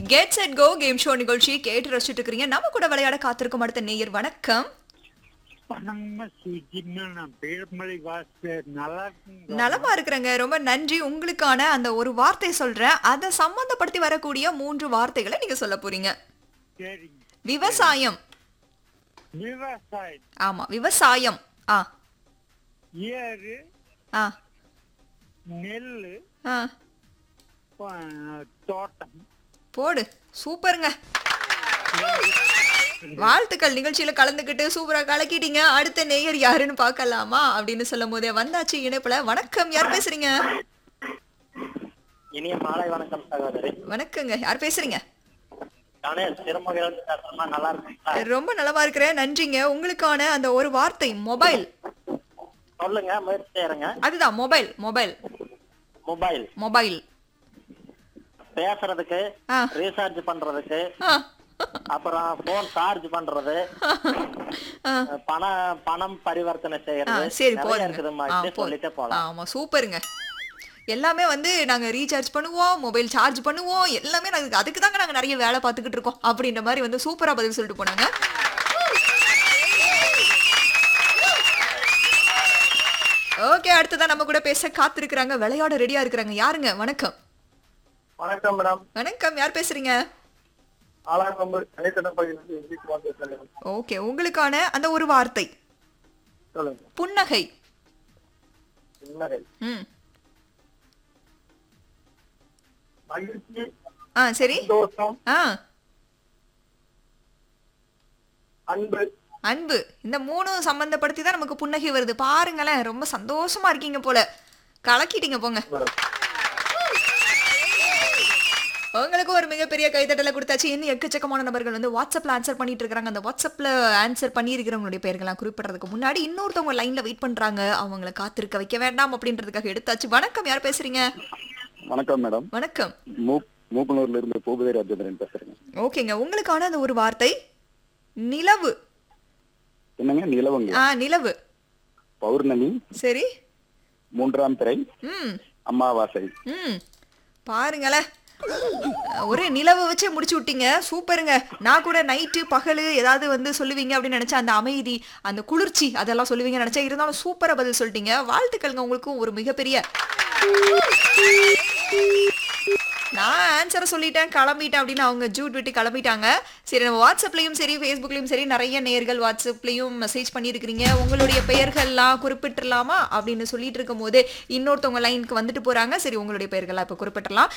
Get set go game show நிகழ்ச்சி கேட்டு ரசிச்சுட்டு இருக்கிறீங்க நம்ம கூட விளையாட காத்திருக்கும் அடுத்த நேயர் வணக்கம் பணமா சுஜின்னு நான் பேர்மலை வாசு நல்லா இருக்குங்க நலமா இருக்கிறேங்க ரொம்ப நன்றி உங்களுக்கான அந்த ஒரு வார்த்தை சொல்றேன் அதை சம்பந்தப்படுத்தி வரக்கூடிய மூன்று வார்த்தைகளை நீங்க சொல்ல போறீங்க சரிங்க விவசாயம் விவசாயம் ஆமா விவசாயம் ஆ ஏறு ஆ நெல் ஆ தோட்டம் போடு சூப்பருங்க வாழ்த்துக்கள் நிகழ்ச்சியில கலந்துக்கிட்டு சூப்பரா கலக்கிட்டீங்க அடுத்த நேயர் யாருன்னு பார்க்கலாமா அப்படின்னு சொல்லும் போதே வந்தாச்சு இணைப்புல வணக்கம் யார் பேசுறீங்க இனிய மாலை வணக்கம் சகோதரி வணக்கங்க யார் பேசுறீங்க நானே சிறுமுகையிலிருந்து பேசுறேம்மா நல்லா இருக்கீங்களா ரொம்ப நலமா இருக்கிறேன் நன்றிங்க உங்களுக்கான அந்த ஒரு வார்த்தை மொபைல் சொல்லுங்க முயற்சி செய்யறேங்க அதுதான் மொபைல் மொபைல் மொபைல் மொபைல் பேசுறதுக்கு ஆ. ரீசார்ஜ் பண்றதுக்கு ஆ. அப்புறம் போன் சார்ஜ் பண்றது ஆ. பணம் பணம் பரிவர்த்தனை ஆ, செய்யறது சரி நிறைய போதுங்க இருக்குதும்மா ஆ, இப்படியே போதும். சொல்லிட்டே போலாம் ஆமா சூப்பருங்க எல்லாமே வந்து நாங்க ரீசார்ஜ் பண்ணுவோம் மொபைல் சார்ஜ் பண்ணுவோம் எல்லாமே நாங்க அதுக்கு தாங்க நாங்க நிறைய வேலை பார்த்துக்கிட்டு இருக்கோம் அப்படின்ற மாதிரி வந்து சூப்பரா பதில் சொல்லிட்டு போனாங்க ஓகே அடுத்ததான் நம்ம கூட பேச காத்திருக்கிறாங்க விளையாட ரெடியா இருக்கிறாங்க யாருங்க வணக்கம் வணக்கம் மேடம் வணக்கம் யார் பேசுறீங்க ஆலாங்கம்பு தனித்தன பகுதியிலிருந்து பேசுறேன் ஓகே உங்களுக்கான அந்த ஒரு வார்த்தை சொல்லுங்க புன்னகை புன்னகை ம் மகிழ்ச்சி ஆ சரி சந்தோஷம் ஆ அன்பு அன்பு இந்த மூணும் சம்பந்தப்படுத்தி தான் நமக்கு புன்னகை வருது பாருங்களேன் ரொம்ப சந்தோஷமா இருக்கீங்க போல கலக்கிட்டீங்க போங்க உங்களுக்கு ஒரு மிகப்பெரிய கைத்தட்டலை கொடுத்தாச்சு இன்னும் எக்கச்சக்கமான நபர்கள் வந்து வாட்ஸ்அப்ல ஆன்சர் பண்ணிட்டு இருக்காங்க அந்த வாட்ஸ்அப்ல ஆன்சர் பண்ணியிருக்கிறவங்களுடைய பெயர்கள்லாம் குறிப்பிடறதுக்கு முன்னாடி இன்னொருத்தவங்க லைன்ல வெயிட் பண்றாங்க அவங்கள காத்திருக்க வைக்க வேண்டாம் அப்படின்றதுக்காக எடுத்தாச்சு வணக்கம் யார் பேசுறீங்க வணக்கம் மேடம் வணக்கம் மூ- மூக்கனூர்ல இருந்து பூபதி ராஜேந்திரன் பேசுறேங்க ஓகேங்க உங்களுக்கான அந்த ஒரு வார்த்தை நிலவு என்னங்க நிலவங்க ஆ நிலவு பௌர்ணமி சரி மூன்றாம் திரை ம் அமாவாசை ம் பாருங்களேன் ஒரே நிலவை வச்சே முடிச்சு விட்டீங்க சூப்பருங்க நான் கூட நைட்டு பகல் ஏதாவது வந்து சொல்லுவீங்க அப்படின்னு நினைச்சேன் அந்த அமைதி அந்த குளிர்ச்சி அதெல்லாம் சொல்லுவீங்க நினைச்சேன் இருந்தாலும் சூப்பரா பதில் சொல்லிட்டீங்க வாழ்த்துக்கள்ங்க உங்களுக்கும் ஒரு மிகப்பெரிய நான் ஆன்சரை சொல்லிட்டேன் கிளம்பிட்டேன் அப்படின்னு அவங்க ஜூட் விட்டு கிளம்பிட்டாங்க சரி நம்ம வாட்ஸ்அப்லயும் சரி ஃபேஸ்புக்லயும் சரி நிறைய நேர்கள் வாட்ஸ்அப்லயும் மெசேஜ் பண்ணியிருக்கிறீங்க உங்களுடைய பெயர்கள்லாம் குறிப்பிட்டுலாமா அப்படின்னு சொல்லிட்டு இருக்கும் போது இன்னொருத்தவங்க லைனுக்கு வந்துட்டு போறாங்க சரி உங்களுடைய பெயர்கள்லாம் இப்போ குறிப்பிட்டலாம்